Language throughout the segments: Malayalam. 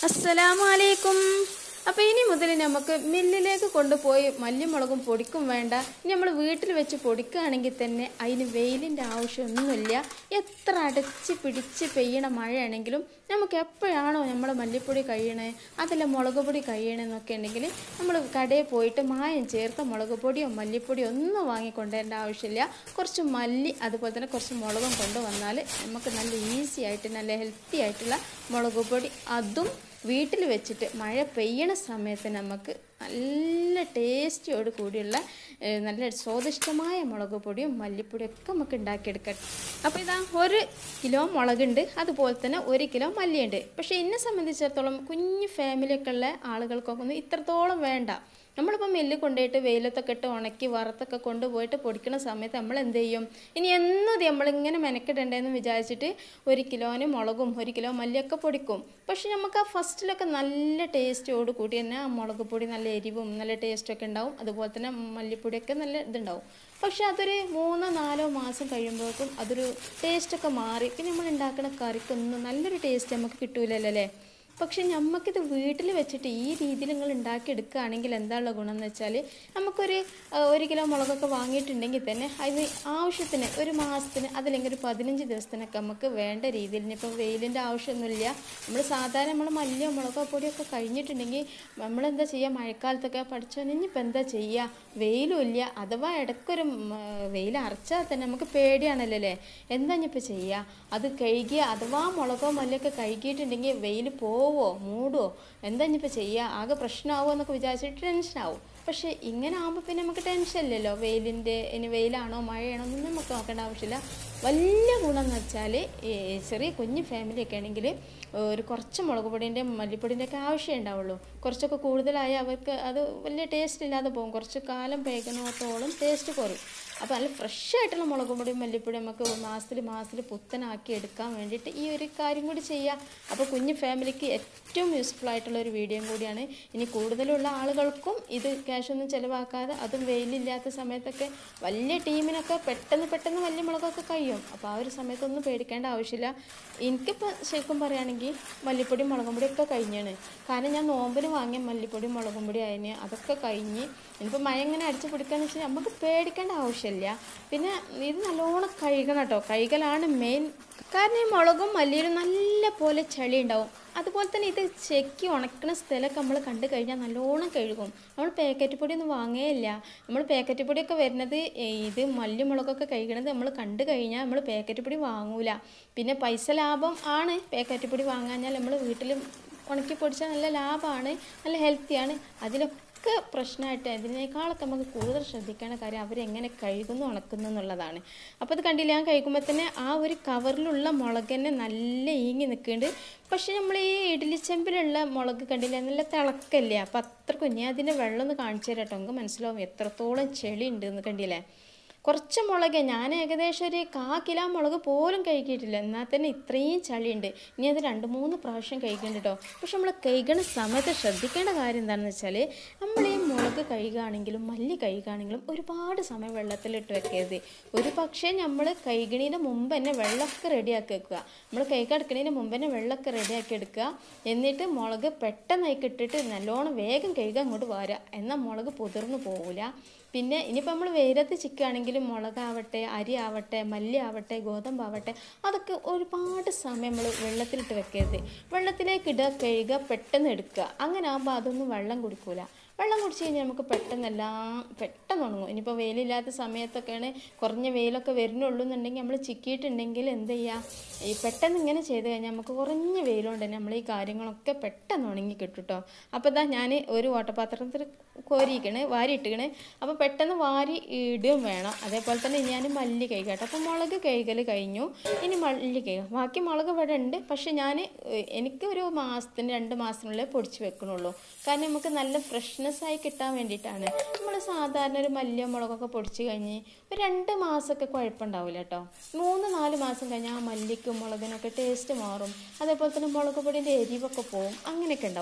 അസ്സലാമലൈക്കും അപ്പോൾ ഇനി മുതൽ നമുക്ക് മില്ലിലേക്ക് കൊണ്ടുപോയി മല്ലിമുളകും പൊടിക്കും വേണ്ട ഇനി നമ്മൾ വീട്ടിൽ വെച്ച് പൊടിക്കുകയാണെങ്കിൽ തന്നെ അതിന് വെയിലിൻ്റെ ആവശ്യമൊന്നുമില്ല എത്ര അടച്ച് പിടിച്ച് പെയ്യണ മഴയാണെങ്കിലും നമുക്ക് എപ്പോഴാണോ നമ്മൾ മല്ലിപ്പൊടി കഴിയണേ അതല്ല മുളക് പൊടി കഴിയണമെന്നൊക്കെ ഉണ്ടെങ്കിൽ നമ്മൾ കടയിൽ പോയിട്ട് മായം ചേർത്ത മുളക് പൊടിയോ മല്ലിപ്പൊടിയോ ഒന്നും വാങ്ങിക്കൊണ്ടുവരേണ്ട ആവശ്യമില്ല കുറച്ച് മല്ലി അതുപോലെ തന്നെ കുറച്ച് മുളകും കൊണ്ടുവന്നാൽ നമുക്ക് നല്ല ഈസി ആയിട്ട് നല്ല ഹെൽത്തി ആയിട്ടുള്ള മുളക് പൊടി അതും വീട്ടിൽ വെച്ചിട്ട് മഴ പെയ്യണ സമയത്ത് നമുക്ക് നല്ല ടേസ്റ്റിയോട് കൂടിയുള്ള ഏഹ്, നല്ല സ്വാദിഷ്ടമായ മുളക് പൊടിയും മല്ലിപ്പൊടിയും ഒക്കെ നമുക്ക് ഉണ്ടാക്കിയെടുക്കാം അപ്പോൾ ഇതാ ഒരു കിലോ മുളകുണ്ട് അതുപോലെ തന്നെ ഒരു കിലോ മല്ലിയുണ്ട് പക്ഷേ എന്നെ സംബന്ധിച്ചിടത്തോളം കുഞ്ഞു ഫാമിലിയൊക്കെ ഉള്ള ആളുകൾക്കൊക്കെ ഒന്നും ഇത്രത്തോളം വേണ്ട നമ്മളിപ്പോൾ മില്ല് കൊണ്ടുപോയിട്ട് വെയിലത്തൊക്കെ ഇട്ട് ഉണക്കി വറുത്തൊക്കെ കൊണ്ടുപോയിട്ട് പൊടിക്കുന്ന സമയത്ത് നമ്മൾ എന്ത് ചെയ്യും ഇനി എന്നത് നമ്മളിങ്ങനെ മെനക്കിടണ്ടേന്ന് വിചാരിച്ചിട്ട് ഒരു കിലോന് മുളകും ഒരു കിലോ മല്ലിയൊക്കെ പൊടിക്കും പക്ഷെ നമുക്ക് ആ ഫസ്റ്റിലൊക്കെ നല്ല ടേസ്റ്റോട് കൂടി തന്നെ ആ മുളക് പൊടി നല്ല എരിവും നല്ല ടേസ്റ്റൊക്കെ ഉണ്ടാവും അതുപോലെ തന്നെ മല്ലിപ്പൊടിയൊക്കെ നല്ല ഇതുണ്ടാവും പക്ഷെ അതൊരു മൂന്നോ നാലോ മാസം കഴിയുമ്പോഴേക്കും അതൊരു ടേസ്റ്റൊക്കെ മാറി പിന്നെ നമ്മൾ ഉണ്ടാക്കുന്ന കറിക്കൊന്നും നല്ലൊരു ടേസ്റ്റ് നമുക്ക് കിട്ടൂലല്ലോ അല്ലേ പക്ഷെ നമുക്കിത് വീട്ടിൽ വെച്ചിട്ട് ഈ രീതിയിൽ നിങ്ങൾ ഉണ്ടാക്കിയെടുക്കുകയാണെങ്കിൽ എന്താണുള്ള ഗുണം എന്ന് വെച്ചാൽ നമുക്കൊരു ആ, ഒരു കിലോ മുളകൊക്കെ വാങ്ങിയിട്ടുണ്ടെങ്കിൽ തന്നെ അതിന് ആവശ്യത്തിന് ഒരു മാസത്തിന് അതില്ലെങ്കിൽ ഒരു പതിനഞ്ച് ദിവസത്തിനൊക്കെ നമുക്ക് വേണ്ട രീതിയിൽ ഇനിയിപ്പോൾ വെയിലിൻ്റെ ആവശ്യമൊന്നുമില്ല നമ്മൾ സാധാരണ നമ്മൾ മല്ലിയോ മുളകോ പൊടിയൊക്കെ കഴിഞ്ഞിട്ടുണ്ടെങ്കിൽ നമ്മളെന്താ ചെയ്യുക മഴക്കാലത്തൊക്കെ പഠിച്ചോ ഇനിയിപ്പോൾ എന്താ ചെയ്യുക വെയിലും ഇല്ല അഥവാ ഇടയ്ക്കൊരു ഉം, ആ, വെയിൽ അറച്ചാൽ തന്നെ നമുക്ക് പേടിയാണല്ലോ അല്ലേ എന്താ ഇനിയിപ്പോൾ ചെയ്യുക അത് കഴുകിയ അഥവാ മുളകോ മല്ലിയൊക്കെ കഴുകിയിട്ടുണ്ടെങ്കിൽ വെയിൽ പോവോ മൂടുവോ എന്താ ഇനിയിപ്പോൾ ചെയ്യുക ആകെ പ്രശ്നമാവോ എന്നൊക്കെ വിചാരിച്ചിട്ട് ടെൻഷനാവും പക്ഷേ ഇങ്ങനെ ആകുമ്പോൾ പിന്നെ നമുക്ക് ടെൻഷൻ ഇല്ലല്ലോ വെയിലിൻ്റെ ഇനി വെയിലാണോ മഴയാണോ ഒന്നും നമുക്ക് നോക്കേണ്ട ആവശ്യമില്ല വലിയ ഗുണം എന്ന് വെച്ചാൽ ഈ ചെറിയ കുഞ്ഞ് ഫാമിലിയൊക്കെ ആണെങ്കിൽ ഒരു കുറച്ച് മുളക് പൊടിൻ്റെ മല്ലിപ്പൊടിൻ്റെ ഒക്കെ ആവശ്യമേ ഉണ്ടാവുള്ളൂ കുറച്ചൊക്കെ കൂടുതലായി അവർക്ക് അത് വലിയ ടേസ്റ്റ് ഇല്ലാതെ പോകും കുറച്ച് കാലം പേകണത്തോളം ടേസ്റ്റ് കുറയും അപ്പോൾ നല്ല ഫ്രഷ് ആയിട്ടുള്ള മുളക് പൊടിയും മല്ലിപ്പൊടിയും നമുക്ക് മാസത്തിൽ മാസത്തിൽ പുത്തനാക്കി എടുക്കാൻ വേണ്ടിയിട്ട് ഈ ഒരു കാര്യം കൂടി ചെയ്യാം അപ്പോൾ കുഞ്ഞ് ഫാമിലിക്ക് ഏറ്റവും യൂസ്ഫുൾ ആയിട്ടുള്ള ഒരു വീഡിയോയും കൂടിയാണ് ഇനി കൂടുതലുള്ള ആളുകൾക്കും ഇത് ക്യാഷ് ഒന്നും ചിലവാക്കാതെ അതും വെയിലില്ലാത്ത സമയത്തൊക്കെ വലിയ ടീമിനൊക്കെ പെട്ടെന്ന് പെട്ടെന്ന് വലിയ മുളകൊക്കെ കഴിയും അപ്പോൾ ആ ഒരു സമയത്തൊന്നും പേടിക്കേണ്ട ആവശ്യമില്ല എനിക്കിപ്പോൾ ശരിക്കും പറയുകയാണെങ്കിൽ മല്ലിപ്പൊടിയും മുളകും പൊടിയും ഒക്കെ കഴിഞ്ഞാണ് കാരണം ഞാൻ നോമ്പിന് വാങ്ങിയ മല്ലിപ്പൊടിയും മുളകും പൊടി അതിന് അതൊക്കെ കഴിഞ്ഞ് ഇനിയിപ്പോൾ മഴ ഇങ്ങനെ അടിച്ച് പിടിക്കാന്ന് വെച്ചാൽ നമുക്ക് പേടിക്കേണ്ട ആവശ്യമില്ല പിന്നെ ഇത് നല്ലോണം കഴുകണം കേട്ടോ കഴുകലാണ് മെയിൻ കാരണം ഈ മുളകും മല്ലിയിലും നല്ല പോലെ ചളി ഉണ്ടാവും അതുപോലെ തന്നെ ഇത് ചെക്കി ഉണക്കുന്ന സ്ഥലമൊക്കെ നമ്മൾ കണ്ടു കഴിഞ്ഞാൽ നല്ലോണം കഴുകും നമ്മൾ പാക്കറ്റ് പൊടി ഒന്നും വാങ്ങേയില്ല നമ്മൾ പാക്കറ്റ് പൊടിയൊക്കെ വരുന്നത് ഏ, ഇത് മല്ലി മുളകൊക്കെ കഴിക്കണത് നമ്മൾ കണ്ടു കഴിഞ്ഞാൽ നമ്മൾ പാക്കറ്റ് പൊടി വാങ്ങൂല പിന്നെ പൈസ ലാഭം ആണ് പാക്കറ്റ് പൊടി വാങ്ങാഞ്ഞാൽ നമ്മൾ വീട്ടിൽ ഉണക്കി പൊടിച്ചാൽ നല്ല ലാഭമാണ് നല്ല ഹെൽത്തിയാണ് അതിലൊക്കെ പ്രശ്നമായിട്ട് അതിനേക്കാളൊക്കെ നമുക്ക് കൂടുതൽ ശ്രദ്ധിക്കേണ്ട കാര്യം അവരെങ്ങനെ കഴുകുന്നു ഉണക്കുന്നു എന്നുള്ളതാണ് അപ്പോൾ അത് കണ്ടില്ല ഞാൻ കഴിക്കുമ്പോൾ തന്നെ ആ ഒരു കവറിലുള്ള മുളക് തന്നെ നല്ല ഈങ്ങി നിൽക്കുന്നുണ്ട് പക്ഷെ നമ്മൾ ഈ ഇഡ്ഡലി ചെമ്പിലുള്ള മുളക് കണ്ടില്ല നല്ല തിളക്കല്ലേ അപ്പോൾ അത്ര കുഞ്ഞേ അതിൻ്റെ വെള്ളം ഒന്ന് കാണിച്ചു തരാം കേട്ടോ നമുക്ക് മനസ്സിലാവും എത്രത്തോളം ചെളി ഉണ്ട് എന്ന് കണ്ടില്ലേ കുറച്ച് മുളക് ഞാൻ ഏകദേശം ഒരു കാ കിലോ മുളക് പോലും കഴിക്കിയിട്ടില്ല എന്നാൽ തന്നെ ഇത്രയും ചളിയുണ്ട് ഇനി അത് രണ്ട് മൂന്ന് പ്രാവശ്യം കഴിക്കുന്നുണ്ട് കേട്ടോ പക്ഷെ നമ്മൾ കഴിക്കണ സമയത്ത് ശ്രദ്ധിക്കേണ്ട കാര്യം എന്താണെന്ന് വെച്ചാൽ നമ്മൾ ഈ മുളക് കഴുകുകയാണെങ്കിലും മല്ലി കഴുകുകയാണെങ്കിലും ഒരുപാട് സമയം വെള്ളത്തിലിട്ട് വെക്കരുത് ഒരു പക്ഷേ നമ്മൾ കഴുകണീൻ്റെ മുമ്പ് തന്നെ വെള്ളമൊക്കെ റെഡിയാക്കി വെക്കുക നമ്മൾ കൈകടക്കണതിന് മുമ്പ് തന്നെ വെള്ളമൊക്കെ റെഡിയാക്കി എടുക്കുക എന്നിട്ട് മുളക് പെട്ടെന്നായി ഇട്ടിട്ട് നല്ലോണം വേഗം കഴുകാൻ അങ്ങോട്ട് വാരുക എന്നാൽ മുളക് പുതിർന്നു പോകില്ല പിന്നെ ഇനിയിപ്പോൾ നമ്മൾ വെയിലത്ത് ചിക്കുകയാണെങ്കിലും മുളകാവട്ടെ അരി ആവട്ടെ മല്ലി ആവട്ടെ ഗോതമ്പാവട്ടെ അതൊക്കെ ഒരുപാട് സമയം നമ്മൾ വെള്ളത്തിലിട്ട് വെക്കരുത് വെള്ളത്തിലേക്ക് ഇടുക കഴുകുക പെട്ടെന്ന് എടുക്കുക അങ്ങനെ ആകുമ്പോൾ അതൊന്നും വെള്ളം കുടിക്കൂല വെള്ളം കുടിച്ച് കഴിഞ്ഞാൽ നമുക്ക് പെട്ടെന്നെല്ലാം പെട്ടെന്ന് ഉണങ്ങും ഇനിയിപ്പോൾ വെയിലില്ലാത്ത സമയത്തൊക്കെയാണ് കുറഞ്ഞ വെയിലൊക്കെ വരുന്നുള്ളൂ എന്നുണ്ടെങ്കിൽ നമ്മൾ ചിക്കിയിട്ടുണ്ടെങ്കിൽ എന്ത് ചെയ്യുക ഈ പെട്ടെന്ന് ഇങ്ങനെ ചെയ്ത് കഴിഞ്ഞാൽ നമുക്ക് കുറഞ്ഞ വെയിലുകൊണ്ട് തന്നെ നമ്മൾ ഈ കാര്യങ്ങളൊക്കെ പെട്ടെന്ന് ഉണങ്ങി കിട്ടും കേട്ടോ അപ്പോൾ ഇതാ ഞാൻ ഒരു ഓട്ടപാത്രത്തിൽ കോരിയിക്കണ് വാരി ഇട്ടിക്കണ് അപ്പോൾ പെട്ടെന്ന് വാരി ഇടുകയും വേണം അതേപോലെ തന്നെ ഞാൻ മല്ലി കഴുകട്ടെ അപ്പോൾ മുളക് കഴുകൽ കഴിഞ്ഞു ഇനി മല്ലി കഴുകാം ബാക്കി മുളക് ഇവിടെ ഉണ്ട് പക്ഷെ ഞാൻ എനിക്ക് ഒരു മാസത്തിന് രണ്ട് മാസത്തിനുള്ളിൽ പൊടിച്ച് വെക്കണുള്ളൂ കാരണം നമുക്ക് നല്ല ഫ്രഷ്നെസ് ആയി കിട്ടാൻ വേണ്ടിയിട്ടാണ് നമ്മൾ സാധാരണ ഒരു മല്ലിയോ മുളകൊക്കെ പൊടിച്ച് കഴിഞ്ഞ് ഒരു രണ്ട് മാസമൊക്കെ കുഴപ്പമുണ്ടാവില്ല കേട്ടോ മൂന്ന് നാല് മാസം കഴിഞ്ഞാൽ ആ മല്ലിക്കും മുളകിനൊക്കെ ടേസ്റ്റ് മാറും അതേപോലെ തന്നെ മുളക് പൊടിൻ്റെ എരിവൊക്കെ പോവും അങ്ങനെയൊക്കെ ഉണ്ടാവും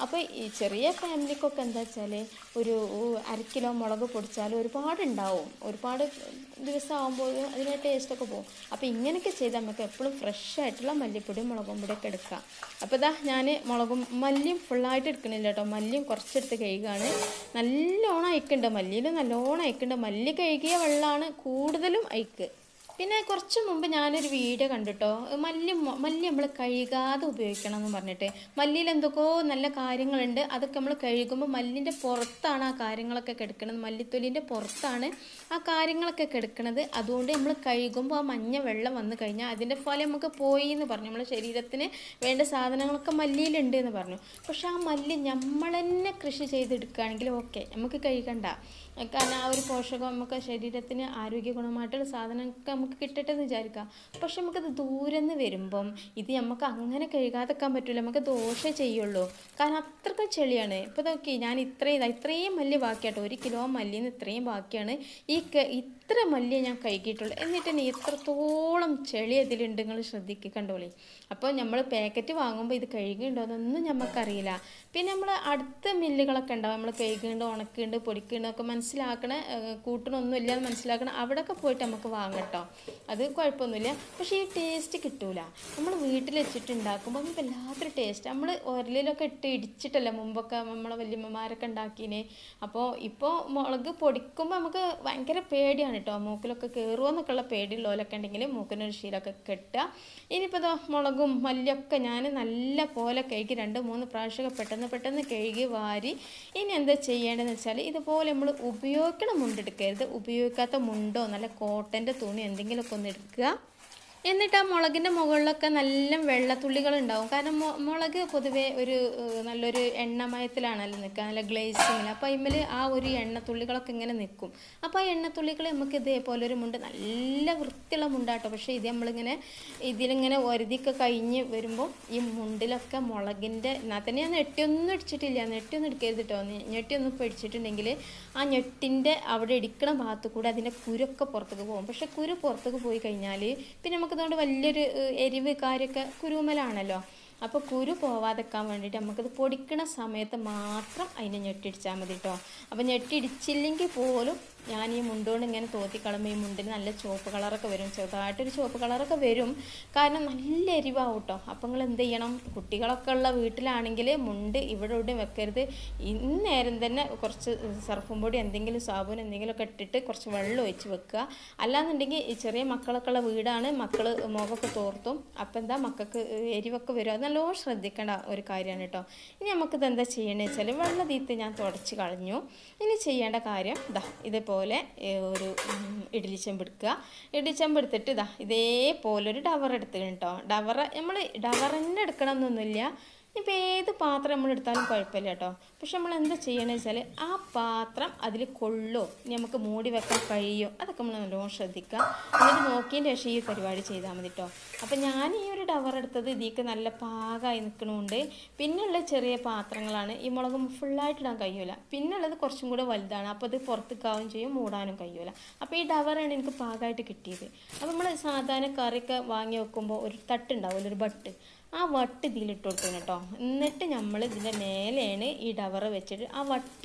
അപ്പോൾ ഈ ചെറിയ ഫാമിലിക്കൊക്കെ എന്താ വെച്ചാൽ ഒരു അര കിലോ മുളക് പൊടിച്ചാൽ ഒരുപാട് ഉണ്ടാവും ഒരുപാട് ദിവസം ആകുമ്പോൾ അതിൻ്റെ ടേസ്റ്റൊക്കെ പോകും അപ്പോൾ ഇങ്ങനെയൊക്കെ ചെയ്താൽ നമുക്ക് എപ്പോഴും ഫ്രഷ് ആയിട്ടുള്ള മല്ലിപ്പൊടിയും മുളകും പൊടിയൊക്കെ എടുക്കാം അപ്പോൾ ഇതാ ഞാൻ മുളകും മല്ലിയും ഫുള്ളായിട്ട് എടുക്കണില്ല കേട്ടോ മല്ലിയും കുറച്ചെടുത്ത് കഴുകുകയാണ് നല്ലോണം അയക്കുന്നുണ്ട് മല്ലിയിൽ നല്ലോണം അയക്കുന്നുണ്ട് മല്ലി കഴുകിയ വെള്ളമാണ് കൂടുതലും അയക്ക് പിന്നെ കുറച്ച് മുമ്പ് ഞാനൊരു വീഡിയോ കണ്ടിട്ടോ മല്ലി മൊ- മല്ലി നമ്മൾ കഴുകാതെ ഉപയോഗിക്കണം എന്ന് പറഞ്ഞിട്ട് മല്ലിയിൽ എന്തൊക്കെയോ നല്ല കാര്യങ്ങളുണ്ട് അതൊക്കെ നമ്മൾ കഴുകുമ്പോൾ മല്ലിൻ്റെ പുറത്താണ് ആ കാര്യങ്ങളൊക്കെ കിടക്കുന്നത് മല്ലിത്തൊലിൻ്റെ പുറത്താണ് ആ കാര്യങ്ങളൊക്കെ കിടക്കുന്നത് അതുകൊണ്ട് നമ്മൾ കഴുകുമ്പോൾ ആ മഞ്ഞ വെള്ളം വന്നു കഴിഞ്ഞാൽ അതിൻ്റെ ഫലം നമുക്ക് പോയി എന്ന് പറഞ്ഞു നമ്മുടെ ശരീരത്തിന് വേണ്ട സാധനങ്ങളൊക്കെ മല്ലിയിലുണ്ട് എന്ന് പറഞ്ഞു പക്ഷെ ആ മല്ലി നമ്മൾ തന്നെ കൃഷി ചെയ്തെടുക്കുകയാണെങ്കിൽ ഓക്കെ നമുക്ക് കഴുകണ്ട കാരണം ആ ഒരു പോഷകം നമുക്ക് ശരീരത്തിന് ആരോഗ്യ ഗുണമായിട്ടുള്ള സാധനമൊക്കെ നമുക്ക് കിട്ടട്ടെ എന്ന് വിചാരിക്കാം പക്ഷെ നമുക്കത് ദൂരെ നിന്ന് വരുമ്പം ഇത് നമുക്ക് അങ്ങനെ കഴുകാതെക്കാൻ പറ്റില്ല നമുക്ക് ദോഷം ചെയ്യുള്ളൂ കാരണം അത്രക്കും ചെളിയാണ് ഇപ്പോൾ നോക്കി ഞാൻ ഇത്രയും ഇതാ ഇത്രയും മല്ലി ബാക്കിയാട്ടോ ഒരു കിലോ മല്ലിന്ന് ഇത്രയും ബാക്കിയാണ് ഈ ക- ഇത്ര മല്ലിയെ ഞാൻ കഴുകിയിട്ടുള്ളൂ എന്നിട്ട് തന്നെ എത്രത്തോളം ചെളി അതിലുണ്ട് നിങ്ങൾ ശ്രദ്ധിക്കുക കണ്ടോളി അപ്പോൾ നമ്മൾ പാക്കറ്റ് വാങ്ങുമ്പോൾ ഇത് കഴുകിയിട്ടുണ്ടോയെന്നൊന്നും നമുക്കറിയില്ല പിന്നെ നമ്മൾ അടുത്ത മില്ലുകളൊക്കെ ഉണ്ടാവും നമ്മൾ കഴുകുന്നുണ്ട് ഉണക്കുന്നുണ്ട് പൊടിക്കുന്നുണ്ട് ഒക്കെ മനസ്സിലാക്കണ ഏഹ്, കൂട്ടണമൊന്നും ഇല്ലാന്ന് മനസ്സിലാക്കണം അവിടെയൊക്കെ പോയിട്ട് നമുക്ക് വാങ്ങട്ടോ അത് കുഴപ്പമൊന്നുമില്ല പക്ഷേ ഈ ടേസ്റ്റ് കിട്ടൂല നമ്മൾ വീട്ടിൽ വെച്ചിട്ട് ഉണ്ടാക്കുമ്പോൾ നമുക്ക് വല്ലാത്തൊരു ടേസ്റ്റ് നമ്മൾ ഉരലിലൊക്കെ ഇട്ട് ഇടിച്ചിട്ടല്ല മുമ്പൊക്കെ നമ്മളെ വല്യമ്മമാരൊക്കെ ഉണ്ടാക്കീനെ അപ്പോൾ ഇപ്പോൾ മുളക് പൊടിക്കുമ്പോൾ നമുക്ക് ഭയങ്കര പേടിയാണ് കേട്ടോ മൂക്കിലൊക്കെ കയറുമോ എന്നൊക്കെയുള്ള പേടിയുള്ളവരൊക്കെ ഉണ്ടെങ്കിൽ മൂക്കിനൊരു ശീലമൊക്കെ കെട്ടുക ഇനിയിപ്പോൾ ഇതോ മുളകും മല്ലിയൊക്കെ ഞാൻ നല്ല പോലെ കഴുകി രണ്ട് മൂന്ന് പ്രാവശ്യമൊക്കെ പെട്ടെന്ന് പെട്ടെന്ന് കഴുകി വാരി ഇനി എന്താ ചെയ്യേണ്ടതെന്ന് വെച്ചാൽ ഇതുപോലെ നമ്മൾ ഉപയോഗിക്കണ മുണ്ടെടുക്കരുത് ഉപയോഗിക്കാത്ത മുണ്ടോ നല്ല കോട്ടൻ്റെ തുണി എന്തെങ്കിലുമൊക്കെ ഒന്ന് എടുക്കുക എന്നിട്ട് ആ മുളകിൻ്റെ മുകളിലൊക്കെ നല്ല വെള്ളത്തുള്ളികൾ ഉണ്ടാവും കാരണം മു- മുളക് പൊതുവേ ഒരു ഏഹ്, നല്ലൊരു എണ്ണമയത്തിലാണല്ലോ നിൽക്കുക നല്ല ഗ്ലേസിങ്ങിൽ അപ്പോൾ അതിന്മേൽ ആ ഒരു എണ്ണത്തുള്ളികളൊക്കെ ഇങ്ങനെ നിൽക്കും അപ്പോൾ ആ എണ്ണത്തുള്ളികൾ നമുക്ക് ഇതേപോലെ ഒരു മുണ്ട് നല്ല വൃത്തിയുള്ള മുണ്ടാട്ടോ പക്ഷേ ഇത് നമ്മളിങ്ങനെ ഇതിലിങ്ങനെ ഒരുതിയൊക്കെ കഴിഞ്ഞ് വരുമ്പോൾ ഈ മുണ്ടിലൊക്കെ മുളകിൻ്റെ എന്നാൽ തന്നെ ഞാൻ നെട്ടിയൊന്നും അടിച്ചിട്ടില്ല നെട്ടിയൊന്നും എടുക്കരുത് കേട്ടോ ഞെട്ടിയൊന്നും പിടിച്ചിട്ടുണ്ടെങ്കിൽ ആ ഞെട്ടിൻ്റെ അവിടെ ഇടിക്കണ ഭാഗത്ത് കൂടെ അതിൻ്റെ കുരൊക്കെ പുറത്തേക്ക് പോകും പക്ഷെ കുരു പുറത്തേക്ക് പോയി കഴിഞ്ഞാൽ പിന്നെ നമുക്കതുകൊണ്ട് വലിയൊരു ഏഹ്, എരിവ് കാര്യമൊക്കെ കുരുമലാണല്ലോ അപ്പോൾ കുരു പോവാതെക്കാൻ വേണ്ടിയിട്ട് നമുക്കത് പൊടിക്കണ സമയത്ത് മാത്രം അതിനെ ഞെട്ടിടിച്ചാൽ മതി കേട്ടോ അപ്പോൾ ഞെട്ടിടിച്ചില്ലെങ്കിൽ പോലും ഞാൻ ഈ മുണ്ടുകൊണ്ട് ഇങ്ങനെ തോത്തിക്കളയുമ്പോൾ ഈ മുണ്ടിന് നല്ല ചുവപ്പ് കളറൊക്കെ വരും ചെറുതായിട്ടൊരു ചുവപ്പ് കളറൊക്കെ വരും കാരണം നല്ല എരിവാവും കേട്ടോ അപ്പോൾ നിങ്ങൾ എന്ത് ചെയ്യണം കുട്ടികളൊക്കെ ഉള്ള വീട്ടിലാണെങ്കിൽ മുണ്ട് ഇവിടെ ഇവിടെ വെക്കരുത് ഇന്നേരം തന്നെ കുറച്ച് സർഫും പൊടി എന്തെങ്കിലും സാബൂൻ എന്തെങ്കിലുമൊക്കെ ഇട്ടിട്ട് കുറച്ച് വെള്ളം ഒഴിച്ച് വെക്കുക അല്ലാന്നുണ്ടെങ്കിൽ ഈ ചെറിയ മക്കളൊക്കെ ഉള്ള വീടാണ് മക്കൾ മുഖമൊക്കെ തോർത്തും അപ്പം എന്താ മക്കൾക്ക് എരിവൊക്കെ വരും അത് നല്ലോണം ശ്രദ്ധിക്കേണ്ട ഒരു കാര്യമാണ് കേട്ടോ ഇനി നമുക്കിത് എന്താ ചെയ്യണമെന്ന് വെച്ചാൽ വെള്ളം തീർത്ത് ഞാൻ തുടച്ച് കളഞ്ഞു ഇനി ചെയ്യേണ്ട കാര്യം ഇതാ ഇതേപോലെ ഏ, ഒരു ഉം, ഇഡ്ഡലി ചെമ്പ് എടുക്കുക ഇഡ്ഡലി ചെമ്പ് എടുത്തിട്ട് ഇതാ ഇതേപോലെ ഒരു ഡവർ എടുത്ത് കേട്ടോ ഡവർ നമ്മൾ ഡവർ തന്നെ എടുക്കണം എന്നൊന്നുമില്ല ഇനിയിപ്പോൾ ഏത് പാത്രം നമ്മൾ എടുത്താലും കുഴപ്പമില്ല കേട്ടോ പക്ഷെ നമ്മൾ എന്താ ചെയ്യണമെന്ന് വെച്ചാൽ ആ പാത്രം അതിൽ കൊള്ളോ ഇനി നമുക്ക് മൂടി വെക്കാൻ കഴിയോ അതൊക്കെ നമ്മൾ നല്ലോണം ശ്രദ്ധിക്കുക എന്നിട്ട് നോക്കിയതിന് ശേഷം ഈ പരിപാടി ചെയ്താൽ മതി കേട്ടോ അപ്പം ഞാൻ ഈ ഒരു ഡവർ എടുത്തത് ഇതിലേക്ക് നല്ല പാകമായി നിൽക്കണമുണ്ട് പിന്നെയുള്ള ചെറിയ പാത്രങ്ങളാണ് ഈ മുളക് ഫുള്ളായിട്ട് ഇടാൻ കഴിയൂല പിന്നുള്ളത് കുറച്ചും കൂടെ വലുതാണ് അപ്പോൾ അത് പുറത്തേക്കാവും ചെയ്യും മൂടാനും കഴിയൂല അപ്പോൾ ഈ ഡവറാണ് എനിക്ക് പാകമായിട്ട് കിട്ടിയത് അപ്പോൾ നമ്മൾ സാധാരണ കറിയൊക്കെ വാങ്ങി വെക്കുമ്പോൾ ഒരു തട്ടുണ്ടാവില്ല ഒരു ബട്ട് ആ വട്ട് ഇതിലിട്ട് കൊടുക്കണം കേട്ടോ എന്നിട്ട് നമ്മൾ ഇതിൻ്റെ മേലെയാണ് ഈ ഡവറ് വെച്ചിട്ട് ആ വട്ട്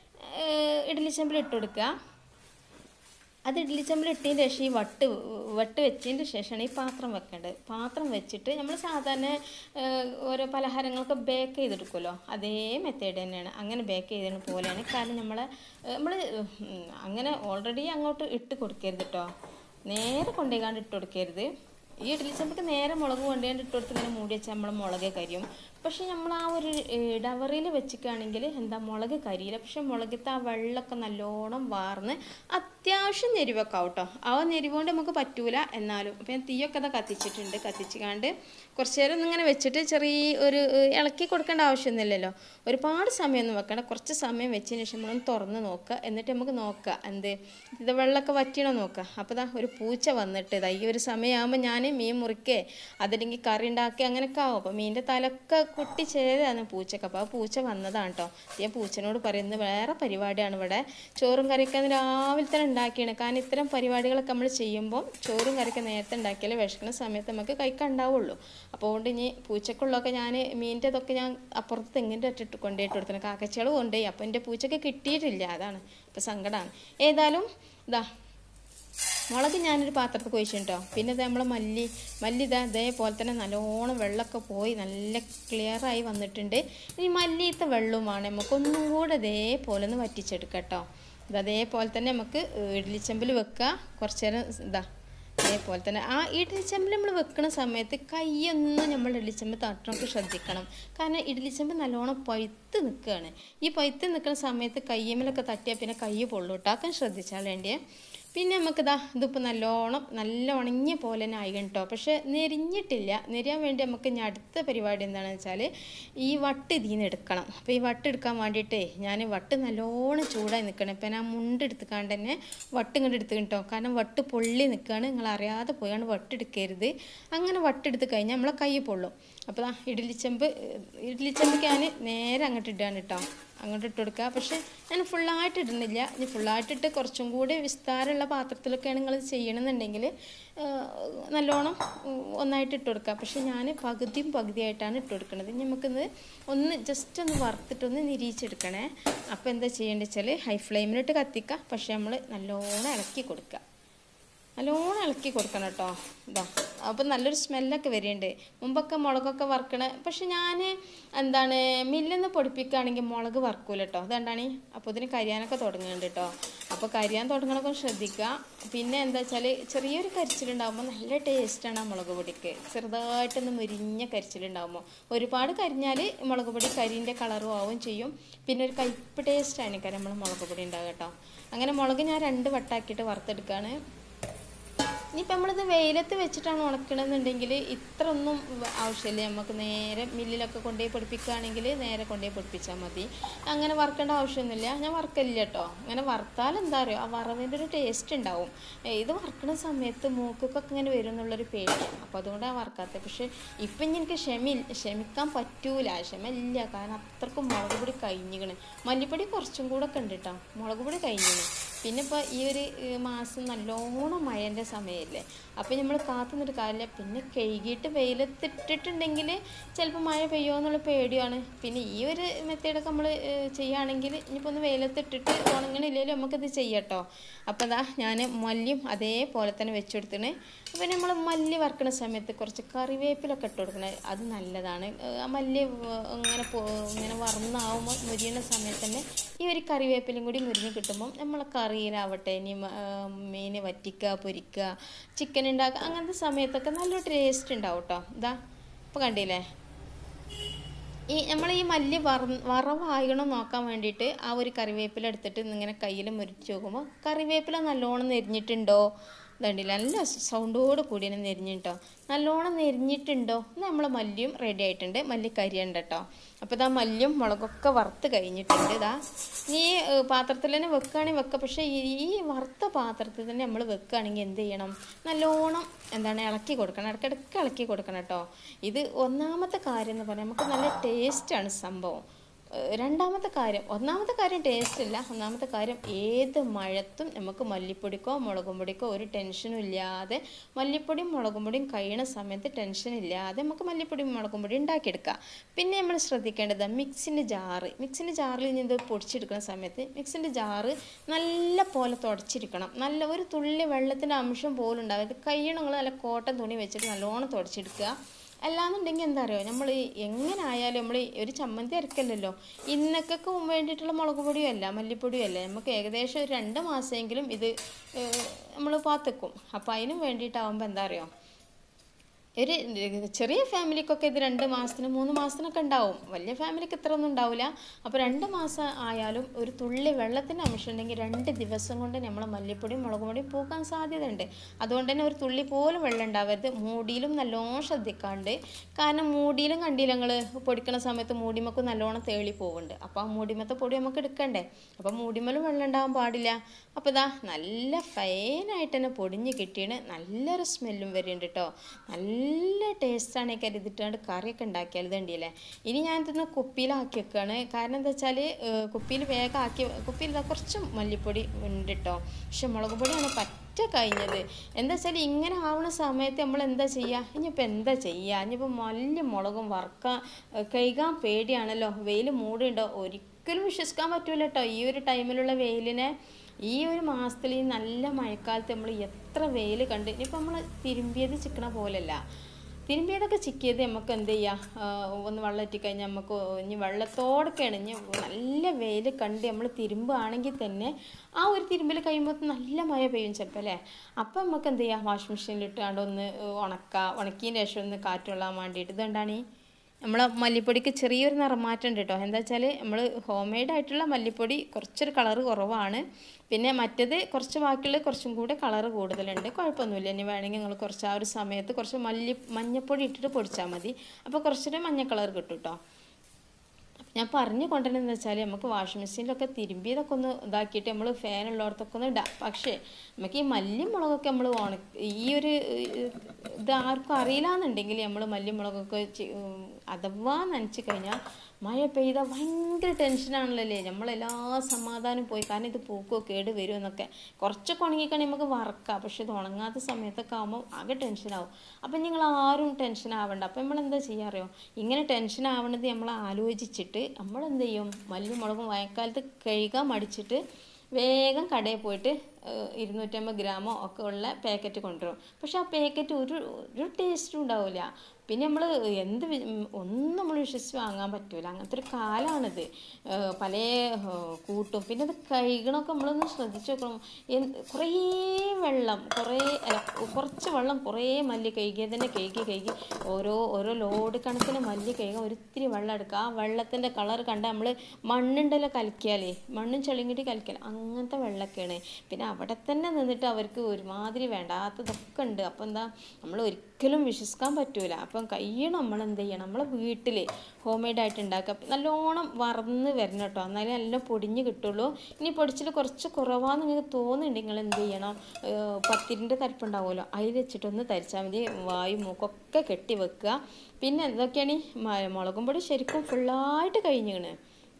ഏഹ്, ഇഡ്ഡലി ചെമ്പിൽ ഇട്ട് കൊടുക്കുക അത് ഇഡ്ഡലി ചെമ്പിൽ ഇട്ടതിന് ശേഷം ഈ വട്ട് വട്ട് വെച്ചതിന് ശേഷമാണ് ഈ പാത്രം വെക്കേണ്ടത് പാത്രം വെച്ചിട്ട് നമ്മൾ സാധാരണ ഏഹ്, ഓരോ പലഹാരങ്ങളൊക്കെ ബേക്ക് ചെയ്തെടുക്കുമല്ലോ അതേ മെത്തേഡ് തന്നെയാണ് അങ്ങനെ ബേക്ക് ചെയ്തതിന് പോലെയാണ് കാരണം നമ്മൾ നമ്മൾ അങ്ങനെ ഓൾറെഡി അങ്ങോട്ട് ഇട്ട് കൊടുക്കരുത് കേട്ടോ നേരെ കൊണ്ടുപോയിക്കാണ്ട് ഇട്ട് കൊടുക്കരുത് ഈ ഇഡ്ഡലി ചെമ്പൊക്കെ നേരെ മുളക് കൊണ്ടുപോയി ഇട്ട് കൊടുത്ത് ഇങ്ങനെ മൂടി വെച്ചാൽ നമ്മൾ മുളക് കരിയും പക്ഷെ നമ്മൾ ആ ഒരു ഡവറിൽ വെച്ചിക്കുകയാണെങ്കിൽ എന്താ മുളക് കരിയില്ല പക്ഷെ മുളകത്തെ ആ വെള്ളമൊക്കെ നല്ലോണം വാർന്ന് അത്യാവശ്യം നെരിവൊക്കെ ആവും കേട്ടോ ആ നെരിവ് കൊണ്ട് നമുക്ക് പറ്റൂല എന്നാലും അപ്പം ഞാൻ തീയൊക്കെ അതാ കത്തിച്ചിട്ടുണ്ട് കത്തിച്ചിക്കാണ്ട് കുറച്ച് നേരം ഒന്നിങ്ങനെ വെച്ചിട്ട് ചെറിയ ഒരു ഏഹ്, ഇളക്കി കൊടുക്കേണ്ട ആവശ്യമൊന്നുമില്ലല്ലോ ഒരുപാട് സമയമൊന്നും വെക്കണ്ട കുറച്ച് സമയം വെച്ചതിന് ശേഷം നമ്മളൊന്ന് തുറന്ന് നോക്കുക എന്നിട്ട് നമുക്ക് നോക്കുക എന്ത് ഇത് വെള്ളമൊക്കെ വറ്റിയണോ നോക്കുക അപ്പോൾ ദാ ഒരു പൂച്ച വന്നിട്ട് ഇതാ ഈ ഒരു സമയമാകുമ്പോൾ ഞാൻ മീൻ മുറിക്കേ അതല്ലെങ്കിൽ കറി ഉണ്ടാക്കി അങ്ങനെയൊക്കെ ആവും അപ്പോൾ മീനിൻ്റെ തലൊക്കെ കുട്ടി ചേരാണ് പൂച്ചക്ക് അപ്പോൾ ആ പൂച്ച വന്നതാണ് കേട്ടോ ഞാൻ പൂച്ചനോട് പറയുന്നത് വേറെ പരിപാടിയാണ് ഇവിടെ ചോറും കറിയൊക്കെ അന്ന് രാവിലെ തന്നെ ഉണ്ടാക്കിയാണ് കാരണം ഇത്തരം പരിപാടികളൊക്കെ നമ്മൾ ചെയ്യുമ്പോൾ ചോറും കറിയൊക്കെ നേരത്തെ ഉണ്ടാക്കിയാലേ വിശക്കുന്ന സമയത്ത് നമുക്ക് കഴിക്കാൻ ഉണ്ടാവുള്ളൂ അപ്പോൾ അതുകൊണ്ട് ഇനി പൂച്ചക്കുള്ളതൊക്കെ ഞാൻ മീനിൻ്റെ ഇതൊക്കെ ഞാൻ അപ്പുറത്ത് തെങ്ങിൻ്റെ അറ്റിട്ട് കൊണ്ടുപോയിട്ട് കൊടുക്കണം കാക്കച്ചകൾ കൊണ്ടുപോയി അപ്പോൾ എൻ്റെ പൂച്ചക്ക് കിട്ടിയിട്ടില്ല അതാണ് ഇപ്പോൾ സങ്കടമാണ് ഏതായാലും ഇതാ മുളക് ഞാനൊരു പാത്രത്തിൽ ഒഴിച്ചിട്ടോ പിന്നെ ഇത് നമ്മളെ മല്ലി മല്ലി ഇതാ ഇതേപോലെ തന്നെ നല്ലോണം വെള്ളമൊക്കെ പോയി നല്ല ക്ലിയറായി വന്നിട്ടുണ്ട് ഇനി മല്ലിയത്തെ വെള്ളവുമാണ് നമുക്ക് ഒന്നും കൂടെ ഇതേപോലെ ഒന്ന് വറ്റിച്ചെടുക്കാം കേട്ടോ ഇത് അതേപോലെ തന്നെ നമുക്ക് ഇഡ്ലിച്ചമ്പിൽ വെക്കുക കുറച്ച് നേരം ഇതാ അതേപോലെ തന്നെ ആ ഇഡ്ലിച്ചമ്പിൽ നമ്മൾ വെക്കുന്ന സമയത്ത് കൈയൊന്നും നമ്മൾ ഇഡ്ലിച്ചമ്പ് തട്ടണമൊക്കെ ശ്രദ്ധിക്കണം കാരണം ഇഡ്ലിച്ചമ്പ് നല്ലോണം പഴുത്ത് നിൽക്കുകയാണ് ഈ പഴുത്ത് നിൽക്കുന്ന സമയത്ത് കയ്യമ്മലൊക്കെ തട്ടിയാൽ പിന്നെ കൈ പൊള്ളൂട്ടാക്കാൻ ശ്രദ്ധിച്ചാൽ വേണ്ടിയേ പിന്നെ നമുക്കിതാ ഇതിപ്പോൾ നല്ലോണം നല്ല ഉണങ്ങിയ പോലെ തന്നെ ആയി കേട്ടോ പക്ഷേ നെരിഞ്ഞിട്ടില്ല നെരിയാൻ വേണ്ടി നമുക്ക് ഇനി അടുത്ത പരിപാടി എന്താണെന്ന് വെച്ചാൽ ഈ വട്ട് ഇതിൽ നിന്ന് എടുക്കണം അപ്പോൾ ഈ വട്ട് എടുക്കാൻ വേണ്ടിയിട്ടേ ഞാൻ വട്ട് നല്ലോണം ചൂടായി നിൽക്കണം ഇപ്പം ഞാൻ മുണ്ട് എടുത്തുക്കാണ്ട് തന്നെ വട്ട് ഇങ്ങോട്ട് എടുത്ത് കേട്ടോ കാരണം വട്ട് പൊള്ളി നിൽക്കുകയാണ് നിങ്ങൾ അറിയാതെ പോയാണ് വട്ട് എടുക്കരുത് അങ്ങനെ വട്ട് എടുത്ത് കഴിഞ്ഞാൽ നമ്മളെ കൈ പൊള്ളും അപ്പോൾ ദാ ഇഡ്ലിച്ചമ്പ് ഇഡ്ലിച്ചമ്പ് ഞാൻ നേരെ അങ്ങോട്ട് ഇടുകയാണ് കേട്ടോ അങ്ങോട്ട് ഇട്ട് കൊടുക്കുക പക്ഷേ ഞാൻ ഫുള്ളായിട്ട് ഇടുന്നില്ല ഇനി ഫുള്ളായിട്ട് ഇട്ട് കുറച്ചും കൂടി വിസ്താരമുള്ള പാത്രത്തിലൊക്കെയാണ് നിങ്ങൾ ചെയ്യണമെന്നുണ്ടെങ്കിൽ നല്ലോണം ഉം, ഒന്നായിട്ട് ഇട്ട് കൊടുക്കുക പക്ഷേ ഞാൻ പകുതിയും പകുതിയായിട്ടാണ് ഇട്ട് കൊടുക്കുന്നത് ഇനി നമുക്കിത് ഒന്ന് ജസ്റ്റ് ഒന്ന് വറുത്തിട്ടൊന്ന് നിരീച്ചെടുക്കണേ അപ്പോൾ എന്താ ചെയ്യേണ്ടത് വെച്ചാൽ ഹൈ ഫ്ലെയിമിലിട്ട് കത്തിക്കുക പക്ഷേ നമ്മൾ നല്ലോണം ഇളക്കി കൊടുക്കുക നല്ലോണം ഇളക്കി കൊടുക്കണം കേട്ടോ ഇതാ അപ്പം നല്ലൊരു സ്മെല്ലൊക്കെ വരുന്നുണ്ട് മുമ്പൊക്കെ മുളകൊക്കെ വറുക്കണ പക്ഷെ ഞാൻ എന്താണ് മില്ലിൽ നിന്ന് പൊടിപ്പിക്കുകയാണെങ്കിൽ മുളക് വറുക്കൂല കേട്ടോ അതുകൊണ്ടാണ് അപ്പോൾ ഇതിന് കരിയാനൊക്കെ തുടങ്ങുന്നുണ്ട് കേട്ടോ അപ്പോൾ കരിയാൻ തുടങ്ങണമൊക്കെ ശ്രദ്ധിക്കുക പിന്നെ എന്താ വെച്ചാൽ ചെറിയൊരു കരിച്ചിലുണ്ടാകുമ്പോൾ നല്ല ടേസ്റ്റാണ് ആ മുളക് പൊടിക്ക് ചെറുതായിട്ടൊന്ന് മുരിഞ്ഞ കരിച്ചിലുണ്ടാകുമ്പോൾ ഒരുപാട് കരിഞ്ഞാൽ മുളക് പൊടി കരിൻ്റെ കളറും ആവും ചെയ്യും പിന്നെ ഒരു കയ്പ്പ് ടേസ്റ്റാണ് കാരണം നമ്മൾ മുളക് പൊടി ഉണ്ടാകുക കേട്ടോ അങ്ങനെ മുളക് ഞാൻ രണ്ട് വട്ടാക്കിയിട്ട് വറുത്തെടുക്കുകയാണ് ഇനിയിപ്പോൾ നമ്മളിത് വെയിലത്ത് വെച്ചിട്ടാണ് ഉണക്കണമെന്നുണ്ടെങ്കിൽ ഇത്ര ഒന്നും വ- ആവശ്യമില്ല നമുക്ക് നേരെ മില്ലിലൊക്കെ കൊണ്ടുപോയി പൊടിപ്പിക്കുകയാണെങ്കിൽ നേരെ കൊണ്ടുപോയി പൊടിപ്പിച്ചാൽ മതി അങ്ങനെ വറുക്കേണ്ട ആവശ്യമൊന്നുമില്ല ഞാൻ വറുക്കലില്ല കേട്ടോ അങ്ങനെ വറുത്താൽ എന്താ പറയുക ആ വറവിൻ്റെ ഒരു ടേസ്റ്റ് ഉണ്ടാവും ഏ, ഇത് വറുക്കുന്ന സമയത്ത് മൂക്കൊക്കെ ഇങ്ങനെ വരും എന്നുള്ളൊരു പേടിയാണ് അപ്പോൾ അതുകൊണ്ടാണ് വറുക്കാത്തത് പക്ഷേ ഇപ്പം ഇനി എനിക്ക് ക്ഷമ ക്ഷമിക്കാൻ പറ്റൂല ക്ഷമ ഇല്ല കാരണം അത്രക്കും മുളക് പൊടി കഴിഞ്ഞിക്കണ് മല്ലിപ്പൊടി കുറച്ചും കൂടെ ഒക്കെ ഉണ്ട് കേട്ടോ മുളക് പൊടി കഴിഞ്ഞിക്കണ് പിന്നെ ഇപ്പോൾ ഈ ഒരു ഏഹ്, മാസം നല്ലോണം മഴേൻ്റെ സമയമല്ലേ അപ്പോൾ നമ്മൾ കാത്തു നിന്നിട്ട് കാര്യമില്ല പിന്നെ കഴുകിയിട്ട് വെയിലത്തിട്ടിട്ടുണ്ടെങ്കിൽ ചിലപ്പോൾ മഴ പെയ്യുമോ എന്നുള്ള പേടിയാണ് പിന്നെ ഈ ഒരു മെത്തേഡൊക്കെ നമ്മൾ ചെയ്യുകയാണെങ്കിൽ ഇനിയിപ്പോൾ ഒന്ന് വെയിലത്തിട്ടിട്ട് ഉണങ്ങണില്ലെങ്കിലും നമുക്കിത് ചെയ്യാട്ടോ അപ്പോൾ അതാ ഞാൻ മല്ലിയും അതേപോലെ തന്നെ വെച്ചെടുത്തിന് അപ്പോൾ നമ്മൾ മല്ലി വറുക്കുന്ന സമയത്ത് കുറച്ച് കറിവേപ്പിലൊക്കെ ഇട്ട് കൊടുക്കണത് അത് നല്ലതാണ് ഏഹ്, ആ മല്ലി വ- ഇങ്ങനെ പോ- ഇങ്ങനെ വറന്നാവുമ്പോൾ മുരിയുന്ന സമയത്ത് തന്നെ ഈ ഒരു കറിവേപ്പിലും കൂടി മുരിഞ്ഞ് കിട്ടുമ്പം നമ്മളെ കറിയിലാവട്ടെ ഇനി മ- ആ, മീൻ വറ്റിക്കുക പൊരിക്കുക ചിക്കൻ ഉണ്ടാക്കുക അങ്ങനത്തെ സമയത്തൊക്കെ നല്ലൊരു ടേസ്റ്റ് ഉണ്ടാവും കേട്ടോ ഇതാ ഇപ്പോൾ കണ്ടില്ലേ ഈ നമ്മൾ ഈ മല്ലി വറ വറവാകണം നോക്കാൻ വേണ്ടിയിട്ട് ആ ഒരു കറിവേപ്പില എടുത്തിട്ട് ഇങ്ങനെ കയ്യിൽ മുരിച്ച് നോക്കുമ്പോൾ കറിവേപ്പില നല്ലോണം നെരിഞ്ഞിട്ടുണ്ടോ ഇതുണ്ടില്ല നല്ല സൗണ്ടോട് കൂടി തന്നെ നെരിഞ്ഞിട്ടോ നല്ലോണം നെരിഞ്ഞിട്ടുണ്ടോ നമ്മൾ മല്ലിയും റെഡി ആയിട്ടുണ്ട് മല്ലിക്കരി ഉണ്ട് കേട്ടോ അപ്പോൾ ഇതാ മല്ലിയും മുളകൊക്കെ വറുത്ത് കഴിഞ്ഞിട്ടുണ്ട് ഇതാ ഈ ഏഹ്, പാത്രത്തിൽ തന്നെ വെക്കുകയാണെങ്കിൽ വെക്കുക പക്ഷേ ഈ ഈ വറുത്ത പാത്രത്തിൽ തന്നെ നമ്മൾ വെക്കുകയാണെങ്കിൽ എന്ത് ചെയ്യണം നല്ലോണം എന്താണ് ഇളക്കി കൊടുക്കണം ഇടയ്ക്കിടയ്ക്ക് ഇളക്കി കൊടുക്കണം കേട്ടോ ഇത് ഒന്നാമത്തെ കാര്യം എന്ന് പറഞ്ഞാൽ നമുക്ക് നല്ല ടേസ്റ്റാണ് സംഭവം ഏഹ് രണ്ടാമത്തെ കാര്യം ഒന്നാമത്തെ കാര്യം ടേസ്റ്റ് ഇല്ല ഒന്നാമത്തെ കാര്യം ഏത് മഴത്തും നമുക്ക് മല്ലിപ്പൊടിക്കോ മുളകും പൊടിക്കോ ഒരു ടെൻഷനും ഇല്ലാതെ മല്ലിപ്പൊടിയും മുളകും പൊടിയും കഴിയണ സമയത്ത് ടെൻഷൻ ഇല്ലാതെ നമുക്ക് മല്ലിപ്പൊടിയും മുളകും പൊടിയും ഉണ്ടാക്കിയെടുക്കാം പിന്നെ നമ്മൾ ശ്രദ്ധിക്കേണ്ടത് മിക്സിൻ്റെ ജാറ് മിക്സിൻ്റെ ജാറിൽ ഇനി ഇത് പൊടിച്ചെടുക്കുന്ന സമയത്ത് മിക്സിൻ്റെ ജാറ് നല്ല പോലെ തുടച്ചിരിക്കണം നല്ല ഒരു തുള്ളി വെള്ളത്തിൻ്റെ അംശം പോലും ഉണ്ടാവരുത് കഴിയണങ്ങൾ നല്ല കോട്ടൺ തുണി വെച്ചിട്ട് നല്ലോണം തുടച്ചെടുക്കുക അല്ലാന്നുണ്ടെങ്കിൽ എന്താ അറിയോ നമ്മൾ എങ്ങനെ ആയാലും നമ്മൾ ഒരു ചമ്മന്തി അരക്കല്ലല്ലോ ഇന്നൊക്കെ വേണ്ടിയിട്ടുള്ള മുളക് പൊടിയും അല്ല മല്ലിപ്പൊടിയും അല്ല നമുക്ക് ഏകദേശം ഒരു രണ്ട് മാസമെങ്കിലും ഇത് നമ്മൾ പാത്തക്കും അപ്പോൾ അതിനും വേണ്ടിയിട്ടാവുമ്പോൾ എന്താ അറിയോ ഒരു ചെറിയ ഫാമിലിക്കൊക്കെ ഇത് രണ്ട് മാസത്തിന് മൂന്ന് മാസത്തിനൊക്കെ ഉണ്ടാവും വലിയ ഫാമിലിക്ക് ഇത്ര ഒന്നും ഉണ്ടാവില്ല അപ്പോൾ രണ്ട് മാസം ആയാലും ഒരു തുള്ളി വെള്ളത്തിൻ്റെ അംശം ഉണ്ടെങ്കിൽ രണ്ട് ദിവസം കൊണ്ട് നമ്മൾ മല്ലിപ്പൊടിയും മുളക് പൊടിയും പൂക്കാൻ സാധ്യതയുണ്ട് അതുകൊണ്ട് തന്നെ ഒരു തുള്ളി പോലും വെള്ളം ഉണ്ടാവരുത് മൂടിയിലും നല്ലോണം ശ്രദ്ധിക്കാണ്ട് കാരണം മൂടിയിലും കണ്ടില്ല ഞങ്ങൾ പൊടിക്കണ സമയത്ത് മൂടിമൊക്കെ നല്ലോണം തേളി പോകുന്നുണ്ട് അപ്പോൾ ആ മൂടിമത്തെ പൊടി നമുക്ക് എടുക്കണ്ടേ അപ്പോൾ മൂടിമലും വെള്ളം ഉണ്ടാവാൻ പാടില്ല അപ്പോൾ ഇതാ നല്ല ഫൈനായിട്ട് തന്നെ പൊടിഞ്ഞ് കിട്ടിയാണ് നല്ലൊരു സ്മെല്ലും വരുന്നുണ്ട് കേട്ടോ നല്ല നല്ല ടേസ്റ്റാണ് കരുതിട്ടാണ്ട് കറിയൊക്കെ ഉണ്ടാക്കിയാൽ ഇതുണ്ടല്ലേ ഇനി ഞാൻ ഇതൊന്ന് കുപ്പിയിലാക്കി വെക്കുകയാണ് കാരണം എന്താ വെച്ചാൽ കുപ്പിയിൽ വേഗം ആക്കി കുപ്പിയിൽ ഇതാ കുറച്ച് മല്ലിപ്പൊടി ഉണ്ട് കേട്ടോ പക്ഷെ മുളക് പൊടിയാണ് പറ്റ കഴിഞ്ഞത് എന്താ വെച്ചാൽ ഇങ്ങനെ ആവണ സമയത്ത് നമ്മൾ എന്താ ചെയ്യുക ഇനിയിപ്പോൾ എന്താ ചെയ്യുക ഇനിയിപ്പോൾ മല്ലി മുളകും വറുക്കാൻ കഴുകാൻ പേടിയാണല്ലോ വെയിൽ മൂടിയുണ്ടോ ഒരിക്കലും വിശ്വസിക്കാൻ പറ്റൂല കേട്ടോ ഈ ഒരു ടൈമിലുള്ള വെയിലിനെ ഈ ഒരു മാസത്തിൽ ഈ നല്ല മഴക്കാലത്ത് നമ്മൾ എത്ര വെയിൽ കണ്ട് ഇനിയിപ്പോൾ നമ്മൾ തിരുമ്പിയത് ചിക്കണ പോലല്ല തിരുമ്പിയതൊക്കെ ചിക്കിയത് നമുക്ക് എന്ത് ചെയ്യാം ആ, ഒന്ന് വെള്ളം ഇട്ടിക്കഴിഞ്ഞാൽ നമുക്ക് ഇനി വെള്ളത്തോടൊക്കെയാണ് ഇനി നല്ല വെയിൽ കണ്ട് നമ്മൾ തിരുമ്പുകയാണെങ്കിൽ തന്നെ ആ ഒരു തിരുമ്പൽ കഴിയുമ്പോൾ നല്ല മഴ പെയ്യും ചിലപ്പോൾ അല്ലേ അപ്പം നമുക്ക് എന്ത് ചെയ്യാം വാഷിംഗ് മെഷീനിൽ ഇട്ടാണ്ട് ഒന്ന് ഉണക്കുക ഉണക്കിയതിന് ശേഷം ഒന്ന് കാറ്റുകൊള്ളാൻ വേണ്ടിയിട്ട് ഇതുകൊണ്ടാണ് ഈ നമ്മളെ മല്ലിപ്പൊടിക്ക് ചെറിയൊരു നിറമാറ്റം ഉണ്ട് കേട്ടോ എന്താ വെച്ചാൽ നമ്മൾ ഹോം മെയ്ഡ് ആയിട്ടുള്ള മല്ലിപ്പൊടി കുറച്ചൊരു കളറ് കുറവാണ് പിന്നെ മറ്റേത് കുറച്ച് ബാക്കിയുള്ളത് കുറച്ചും കൂടെ കളറ് കൂടുതലുണ്ട് കുഴപ്പമൊന്നുമില്ല ഇനി വേണമെങ്കിൽ നിങ്ങൾ കുറച്ച് ആ ഒരു സമയത്ത് കുറച്ച് മല്ലി മഞ്ഞപ്പൊടി ഇട്ടിട്ട് പൊടിച്ചാൽ മതി അപ്പോൾ കുറച്ചൊരു മഞ്ഞ കളർ കിട്ടും കേട്ടോ ഞാൻ പറഞ്ഞു കൊണ്ടുവരുന്നത് വെച്ചാൽ നമുക്ക് വാഷിംഗ് മെഷീനിലൊക്കെ തിരുമ്പിയതൊക്കെ ഒന്ന് ഇതാക്കിയിട്ട് നമ്മൾ ഫാൻ ഉള്ളിടത്തൊക്കെ ഒന്ന് ഇടാം പക്ഷേ നമുക്ക് ഈ മല്ലി മുളകൊക്കെ നമ്മൾ ഉണ ഈ ഒരു ഏഹ്, ഇത് ആർക്കും അറിയില്ല എന്നുണ്ടെങ്കിൽ നമ്മൾ മല്ലി മുളകൊക്കെ ചെ- ഉം, അഥവാ നനച്ച് കഴിഞ്ഞാൽ മഴ പെയ്താൽ ഭയങ്കര ടെൻഷനാണല്ലോ അല്ലേ നമ്മളെല്ലാ സമാധാനം പോയി കാരണം ഇത് പൂക്കോ കേട് വരുമോ എന്നൊക്കെ കുറച്ചൊക്കെ ഉണങ്ങിക്കണി നമുക്ക് വറക്കാം പക്ഷെ ഇത് ഉണങ്ങാത്ത സമയത്തൊക്കെ ആകുമ്പോൾ ആകെ ടെൻഷനാവും അപ്പം നിങ്ങൾ ആരും ടെൻഷൻ ആവണ്ട അപ്പം നമ്മൾ എന്താ ചെയ്യാറിയോ ഇങ്ങനെ ടെൻഷൻ ആവണത് നമ്മൾ ആലോചിച്ചിട്ട് നമ്മൾ എന്ത് ചെയ്യും മല്ലി മുളകും വയക്കാലത്ത് കഴുകാൻ മടിച്ചിട്ട് വേഗം കടയിൽ പോയിട്ട് ഏഹ്, ഇരുന്നൂറ്റമ്പത് ഗ്രാമോ ഒക്കെ ഉള്ള പാക്കറ്റ് കൊണ്ടുവരും പക്ഷെ ആ പാക്കറ്റ് ഒരു ഒരു ടേസ്റ്റും ഉണ്ടാവില്ല പിന്നെ നമ്മൾ എന്ത് വി- ഉം, ഒന്നും നമ്മൾ വിശ്വസിച്ച് വാങ്ങാൻ പറ്റൂല അങ്ങനത്തെ ഒരു കാലമാണിത് ഏഹ്, പല ഏഹ്, കൂട്ടും പിന്നെ അത് കഴുകണമൊക്കെ നമ്മളൊന്ന് ശ്രദ്ധിച്ച് നോക്കണം എന്ത് കുറേ വെള്ളം കുറേ അല്ല കുറച്ച് വെള്ളം കുറേ മല്ലി കഴുകിയ തന്നെ കഴുകി കഴുകി ഓരോ ഓരോ ലോഡ് കണക്കിന് മല്ലി കഴുകാൻ ഒരിത്തിരി വെള്ളം എടുക്കുക ആ വെള്ളത്തിൻ്റെ കളർ കണ്ട നമ്മൾ മണ്ണുണ്ടല്ലോ കലക്കിയാലേ മണ്ണും ചെളിങ്ങിട്ട് കലക്കിയാൽ അങ്ങനത്തെ വെള്ളമൊക്കെയാണ് പിന്നെ അവിടെ തന്നെ നിന്നിട്ട് അവർക്ക് ഒരുമാതിരി വേണ്ടാത്തതൊക്കെ ഉണ്ട് അപ്പോൾ എന്താ നമ്മൾ ഒരിക്കലും വിശ്വസിക്കാൻ പറ്റൂല അപ്പം കഴിയണം നമ്മൾ എന്ത് ചെയ്യണം നമ്മളെ വീട്ടിൽ ഹോം മെയ്ഡ് ആയിട്ട് ഉണ്ടാക്കുക നല്ലോണം വറന്ന് വരണം കേട്ടോ എന്നാലേ നല്ല പൊടിഞ്ഞ് കിട്ടുള്ളൂ ഇനി പൊടിച്ചിട്ട് കുറച്ച് കുറവാന്ന് നിങ്ങൾക്ക് തോന്നുന്നുണ്ടെങ്കിൽ നിങ്ങൾ എന്ത് ചെയ്യണം ഏഹ് പത്തിരിൻ്റെ തരിപ്പുണ്ടാവുമല്ലോ അതിൽ വെച്ചിട്ടൊന്ന് തരിച്ചാൽ മതി വായു മൂക്കൊക്കെ കെട്ടി വെക്കുക പിന്നെ എന്തൊക്കെയാണ് ഈ മ- മുളകും പൊടി ശരിക്കും ഫുള്ളായിട്ട് കഴിഞ്ഞിങ്ങനെ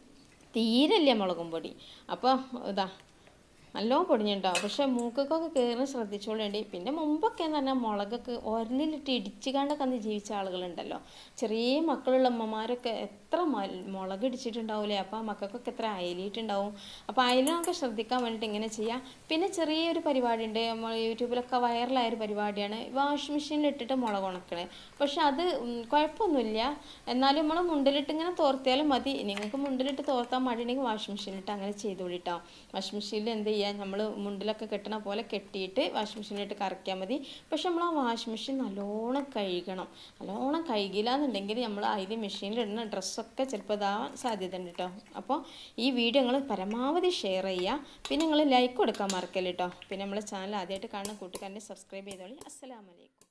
തീരല്ല മുളകും പൊടി അപ്പോൾ ഇതാ നല്ലോണം പൊടിഞ്ഞിട്ടുണ്ടാവും പക്ഷെ മൂക്കൊക്കെ കയറി ശ്രദ്ധിച്ചോളേണ്ടി പിന്നെ മുമ്പൊക്കെ എന്ന് പറഞ്ഞാൽ മുളകൊക്കെ ഒരലിലിട്ട് ഇടിച്ചുകാണ്ടൊക്കെ അന്ന് ജീവിച്ച ആളുകളുണ്ടല്ലോ ചെറിയ മക്കളുള്ള അമ്മമാരൊക്കെ എത്ര മൽ- മുളക് ഇടിച്ചിട്ടുണ്ടാവില്ലേ അപ്പോൾ ആ മക്കൾക്കൊക്കെ എത്ര അയലിയിട്ടുണ്ടാവും അപ്പോൾ അയലിനൊക്കെ ശ്രദ്ധിക്കാൻ വേണ്ടിയിട്ട് ഇങ്ങനെ ചെയ്യാം പിന്നെ ചെറിയൊരു പരിപാടി ഉണ്ട് നമ്മൾ യൂട്യൂബിലൊക്കെ വൈറലായ ഒരു പരിപാടിയാണ് വാഷിംഗ് മെഷീനിൽ ഇട്ടിട്ട് മുളക് ഉണക്കണേ പക്ഷെ അത് ഉം, കുഴപ്പമൊന്നുമില്ല എന്നാലും നമ്മൾ മുണ്ടിലിട്ട് ഇങ്ങനെ തോർത്തിയാലും മതി നിങ്ങൾക്ക് മുണ്ടിലിട്ട് തോർത്താൻ മടിയുണ്ടെങ്കിൽ വാഷിംഗ് മെഷീനിലിട്ട് അങ്ങനെ ചെയ്തോളി കേട്ടോ വാഷിംഗ് മെഷീനിൽ എന്ത് ചെയ്യുക നമ്മൾ മുണ്ടിലൊക്കെ കെട്ടണ പോലെ കെട്ടിയിട്ട് വാഷിംഗ് മെഷീനിലിട്ട് കറക്കിയാൽ മതി പക്ഷെ നമ്മൾ ആ വാഷിംഗ് മെഷീൻ നല്ലോണം കഴുകണം നല്ലോണം കഴുകില്ല എന്നുണ്ടെങ്കിൽ നമ്മൾ അതിൽ മെഷീനിലിടുന്ന ഡ്രസ്സൊക്കെ ചിലപ്പോൾ ഇതാവാൻ സാധ്യത ഉണ്ട് കേട്ടോ അപ്പോൾ ഈ വീഡിയോ നിങ്ങൾ പരമാവധി ഷെയർ ചെയ്യുക പിന്നെ നിങ്ങൾ ലൈക്ക് കൊടുക്കാൻ മറക്കല്ല കേട്ടോ പിന്നെ നമ്മളെ ചാനൽ ആദ്യമായിട്ട് കാണുന്ന കൂട്ടുകാരനെ സബ്സ്ക്രൈബ് ചെയ്തോളി അസ്സലാമലൈക്കും